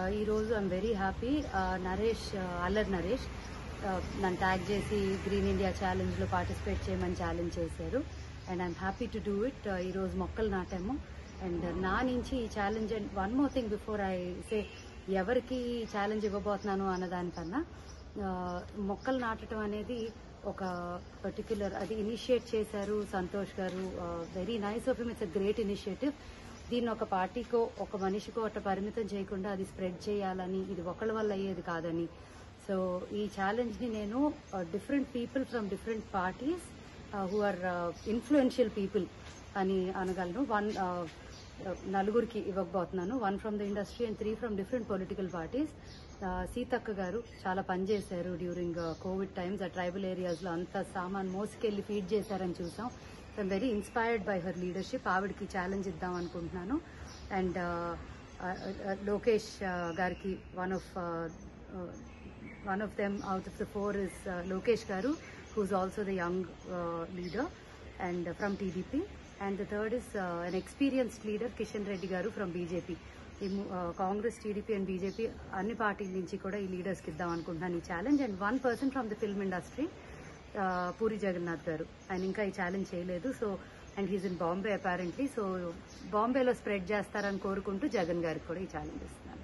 ఈరోజు I'm very happy Naresh Allari Naresh uh, నన్ను tag చేసి గ్రీన్ ఇండియా ఛాలెంజ్లో పార్టిసిపేట్ చేయమని ఛాలెంజ్ చేశారు and I'm happy to do it ఈరోజు మొక్కలు నాటాము అండ్ నా నుంచి ఈ challenge and one more thing before I say ఎవరికి ఛాలెంజ్ ఇవ్వబోతున్నాను అన్నదానికన్నా ఆ, మొక్కలు నాటడం అనేది ఒక పర్టిక్యులర్ అది ఇనిషియేట్ చేశారు Santosh garu very nice of him it's a great initiative దీన్ని ఒక పార్టీకో ఒక మనిషికో అట్లా పరిమితం చేయకుండా అది స్ప్రెడ్ చేయాలని ఇది ఒకళ్ళ వల్ల అయ్యేది కాదని సో ఈ ఛాలెంజ్ని నేను different people from different parties who are influential people అని అనగలను వన్ నలుగురికి ఇవ్వకపోతున్నాను one from the industry and three from different political parties Seethakka garu చాలా పనిచేశారు డ్యూరింగ్ కోవిడ్ టైమ్స్ ఆ ట్రైబల్ ఏరియాస్లో అంత సామాన్ మోసుకెళ్లి ఫీడ్ చేశారని చూసాం I'm very inspired by her leadership ఆవిడకి ఛాలెంజ్ ఇద్దాం అనుకుంటున్నాను అండ్ లోకేష్ గారికి one of one of them out of the four is Lokesh garu who's also the young leader and from TDP and the third is an experienced leader Kishan Reddy garu from BJP ఈ ము- uh, Congress TDP and BJP అన్ని పార్టీల నుంచి కూడా ఈ లీడర్స్కి ఇద్దాం అనుకుంటున్నాను ఈ challenge and one person from the film industry Puri Jagannadh garu ఆయన ఇంకా ఈ ఛాలెంజ్ చేయలేదు so and he's in Bombay apparently so బాంబేలో స్ప్రెడ్ చేస్తారని కోరుకుంటూ జగన్ గారికి కూడా ఈ ఛాలెంజ్ ఇస్తున్నాను